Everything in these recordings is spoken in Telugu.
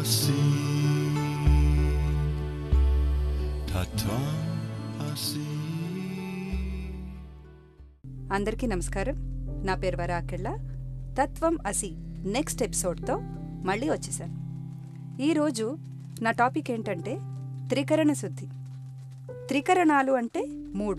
asi. Tatvam asi. అందరికీ నమస్కారం నా పేరు వరాకెళ్ళ తత్వం అసి నెక్స్ట్ ఎపిసోడ్తో మళ్ళీ వచ్చేసాను ఈరోజు నా టాపిక్ ఏంటంటే త్రికరణ శుద్ధి త్రికరణాలు అంటే మూడు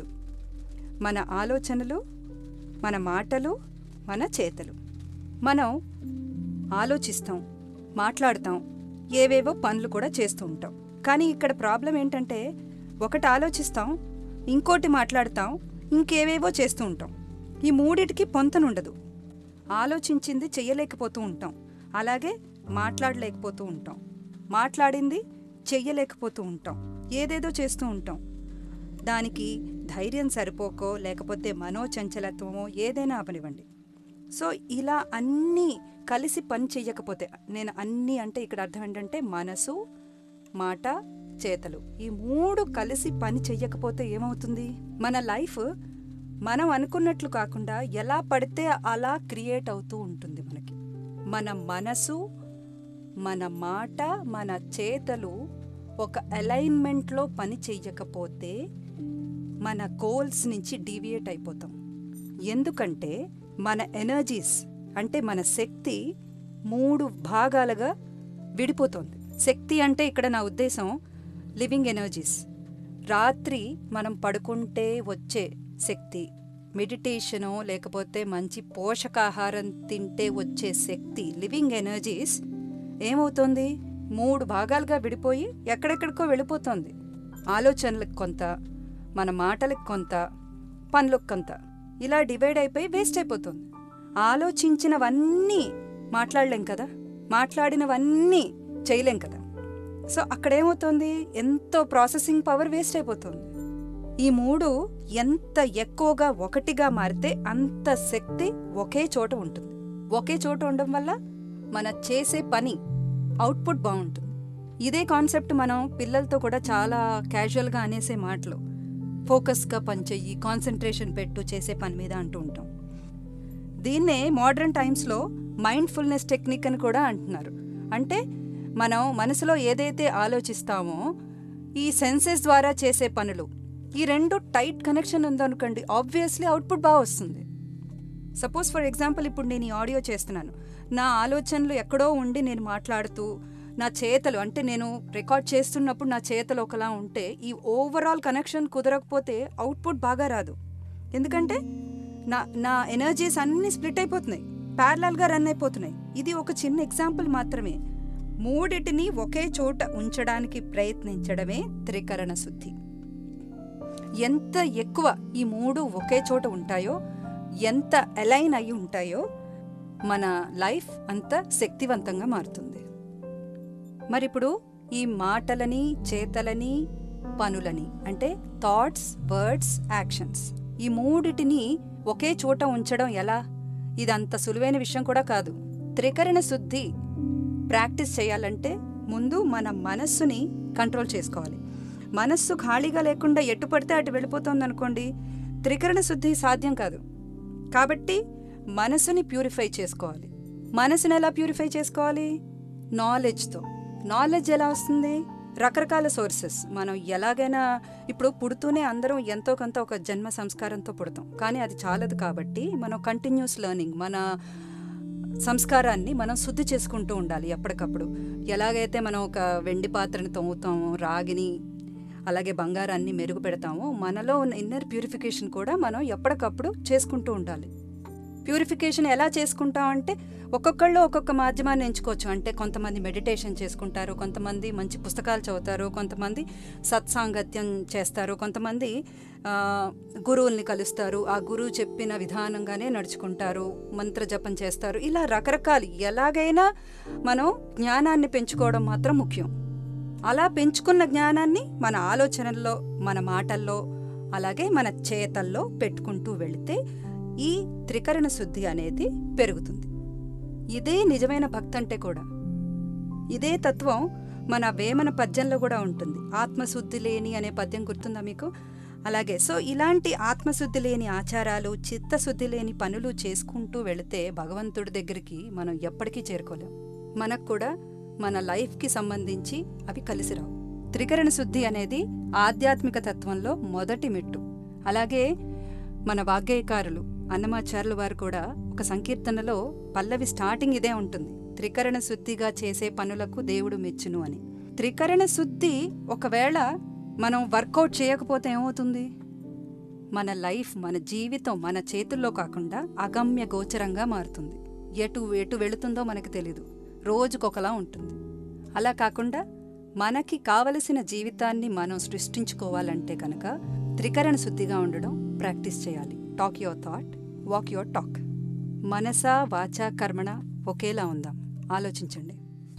మన ఆలోచనలు మన మాటలు మన చేతలు మనం ఆలోచిస్తాం మాట్లాడతాం ఏవేవో పనులు కూడా చేస్తూ ఉంటాం కానీ ఇక్కడ ప్రాబ్లం ఏంటంటే ఒకటి ఆలోచిస్తాం ఇంకోటి మాట్లాడతాం ఇంకేవేవో చేస్తూ ఉంటాం ఈ మూడిటికి పొంతనుండదు ఆలోచించింది చెయ్యలేకపోతూ ఉంటాం అలాగే మాట్లాడలేకపోతూ ఉంటాం మాట్లాడింది చెయ్యలేకపోతూ ఉంటాం ఏదేదో చేస్తూ ఉంటాం దానికి ధైర్యం సరిపోకో లేకపోతే మనోచంచలత్వమో ఏదైనా అవనివ్వండి సో ఇలా అన్నీ కలిసి పని చెయ్యకపోతే నేను అన్నీ అంటే ఇక్కడ అర్థం ఏంటంటే మనసు మాట చేతలు ఈ మూడు కలిసి పని చెయ్యకపోతే ఏమవుతుంది మన లైఫ్ మనం అనుకున్నట్లు కాకుండా ఎలా పడితే అలా క్రియేట్ అవుతూ ఉంటుంది మనకి మన మనసు మన మాట మన చేతలు ఒక అలైన్మెంట్లో పని చెయ్యకపోతే మన గోల్స్ నుంచి డీవియేట్ అయిపోతాం ఎందుకంటే మన ఎనర్జీస్ అంటే మన శక్తి మూడు భాగాలుగా విడిపోతుంది శక్తి అంటే ఇక్కడ నా ఉద్దేశం లివింగ్ ఎనర్జీస్ రాత్రి మనం పడుకుంటే వచ్చే శక్తి మెడిటేషనో లేకపోతే మంచి పోషకాహారం తింటే వచ్చే శక్తి లివింగ్ ఎనర్జీస్ ఏమవుతుంది మూడు భాగాలుగా విడిపోయి ఎక్కడెక్కడికో వెళ్ళిపోతుంది ఆలోచనలకు కొంత మన మాటలకు కొంత పనులకు కొంత ఇలా డివైడ్ అయిపోయి వేస్ట్ అయిపోతుంది ఆలోచించినవన్నీ మాట్లాడలేం కదా మాట్లాడినవన్నీ చేయలేం కదా సో అక్కడ ఏమవుతుంది ఎంతో ప్రాసెసింగ్ పవర్ వేస్ట్ అయిపోతుంది ఈ మూడు ఎంత ఎక్కువగా ఒకటిగా మారితే అంత శక్తి ఒకే చోట ఉంటుంది ఒకే చోట ఉండడం వల్ల మన చేసే పని అవుట్పుట్ బాగుంటుంది ఇదే కాన్సెప్ట్ మనం పిల్లలతో కూడా చాలా క్యాజువల్గా అనేసే మాటలు ఫోకస్గా పనిచెయ్యి కాన్సన్ట్రేషన్ పెట్టు చేసే పని మీద అంటూ ఉంటాం దీన్నే మోడర్న్ టైమ్స్లో మైండ్ఫుల్నెస్ టెక్నిక్ అని కూడా అంటున్నారు అంటే మనం మనసులో ఏదైతే ఆలోచిస్తామో ఈ సెన్సెస్ ద్వారా చేసే పనులు ఈ రెండు టైట్ కనెక్షన్ ఉందనుకోండి ఆబ్వియస్లీ అవుట్పుట్ బాగా వస్తుంది సపోజ్ ఫర్ ఎగ్జాంపుల్ ఇప్పుడు నేను ఈ ఆడియో చేస్తున్నాను నా ఆలోచనలు ఎక్కడో ఉండి నేను మాట్లాడుతూ నా చేతలు అంటే నేను రికార్డ్ చేస్తున్నప్పుడు నా చేతలు ఒకలా ఉంటే ఈ ఓవరాల్ కనెక్షన్ కుదరకపోతే అవుట్పుట్ బాగా రాదు ఎందుకంటే నా నా ఎనర్జీస్ అన్నీ స్ప్లిట్ అయిపోతున్నాయి ప్యారలల్గా రన్ అయిపోతున్నాయి ఇది ఒక చిన్న ఎగ్జాంపుల్ మాత్రమే మూడిటిని ఒకే చోట ఉంచడానికి ప్రయత్నించడమే త్రికరణ శుద్ధి ఎంత ఎక్కువ ఈ మూడు ఒకే చోట ఉంటాయో ఎంత అలైన్ అయి ఉంటాయో మన లైఫ్ అంత శక్తివంతంగా మారుతుంది మరిప్పుడు ఈ మాటలని చేతలని పనులని అంటే థాట్స్ వర్డ్స్ యాక్షన్స్ ఈ మూడిటిని ఒకే చోట ఉంచడం ఎలా ఇదంత సులువైన విషయం కూడా కాదు త్రికరణ శుద్ధి ప్రాక్టీస్ చేయాలంటే ముందు మన మనస్సుని కంట్రోల్ చేసుకోవాలి మనస్సు ఖాళీగా లేకుండా ఎటు పడితే అటు వెళ్ళిపోతుంది అనుకోండి త్రికరణ శుద్ధి సాధ్యం కాదు కాబట్టి మనసుని ప్యూరిఫై చేసుకోవాలి మనసుని ఎలా ప్యూరిఫై చేసుకోవాలి నాలెడ్జ్తో నాలెడ్జ్ ఎలా వస్తుంది రకరకాల సోర్సెస్ మనం ఎలాగైనా ఇప్పుడు పుడుతూనే అందరం ఎంతో కొంత ఒక జన్మ సంస్కారంతో పుడతాం కానీ అది చాలదు కాబట్టి మనం కంటిన్యూస్ లెర్నింగ్ మన సంస్కారాన్ని మనం శుద్ధి చేసుకుంటూ ఉండాలి ఎప్పటికప్పుడు ఎలాగైతే మనం ఒక వెండి పాత్రని తోముతామో రాగిని అలాగే బంగారాన్ని మెరుగు పెడతామో మనలో ఉన్న ఇన్నర్ ప్యూరిఫికేషన్ కూడా మనం ఎప్పటికప్పుడు చేసుకుంటూ ఉండాలి ప్యూరిఫికేషన్ ఎలా చేసుకుంటాం అంటే ఒక్కొక్కళ్ళు ఒక్కొక్క మాధ్యమాన్ని ఎంచుకోవచ్చు అంటే కొంతమంది మెడిటేషన్ చేసుకుంటారు కొంతమంది మంచి పుస్తకాలు చదువుతారు కొంతమంది సత్సాంగత్యం చేస్తారు కొంతమంది ఆ, గురువుల్ని కలుస్తారు ఆ గురువు చెప్పిన విధానంగానే నడుచుకుంటారు మంత్ర జపం చేస్తారు ఇలా రకరకాలు ఎలాగైనా మనం జ్ఞానాన్ని పెంచుకోవడం మాత్రం ముఖ్యం అలా పెంచుకున్న జ్ఞానాన్ని మన ఆలోచనల్లో మన మాటల్లో అలాగే మన చేతల్లో పెట్టుకుంటూ వెళితే ఈ త్రికరణ శుద్ధి అనేది పెరుగుతుంది ఇదే నిజమైన భక్తి అంటే కూడా ఇదే తత్వం మన వేమన పద్యంలో కూడా ఉంటుంది ఆత్మశుద్ధి లేని అనే పద్యం గుర్తుందా మీకు అలాగే సో ఇలాంటి ఆత్మశుద్ధి లేని ఆచారాలు చిత్తశుద్ధి లేని పనులు చేసుకుంటూ వెళితే భగవంతుడి దగ్గరికి మనం ఎప్పటికీ చేరుకోలేం మనకు కూడా మన లైఫ్కి సంబంధించి అవి కలిసి రావు త్రికరణ శుద్ధి అనేది ఆధ్యాత్మిక తత్వంలో మొదటి మెట్టు అలాగే మన వాగ్గేయకారులు అన్నమాచార్యుల వారు కూడా ఒక సంకీర్తనలో పల్లవి స్టార్టింగ్ ఇదే ఉంటుంది త్రికరణ శుద్ధిగా చేసే పనులకు దేవుడు మెచ్చును అని త్రికరణ శుద్ధి ఒకవేళ మనం వర్కౌట్ చేయకపోతే ఏమవుతుంది మన లైఫ్ మన జీవితం మన చేతుల్లో కాకుండా అగమ్య గోచరంగా మారుతుంది ఎటు ఎటు వెళుతుందో మనకు తెలీదు రోజుకొకలా ఉంటుంది అలా కాకుండా మనకి కావలసిన జీవితాన్ని మనం సృష్టించుకోవాలంటే కనుక త్రికరణ శుద్ధిగా ఉండడం ప్రాక్టీస్ చేయాలి talk your thought walk your talk మనస వాచ కర్మణ ఒకేలా ఉందాం ఆలోచించండి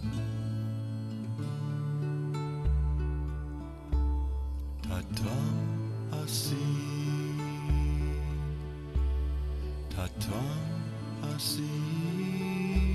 Tatvam asi. Tatvam asi.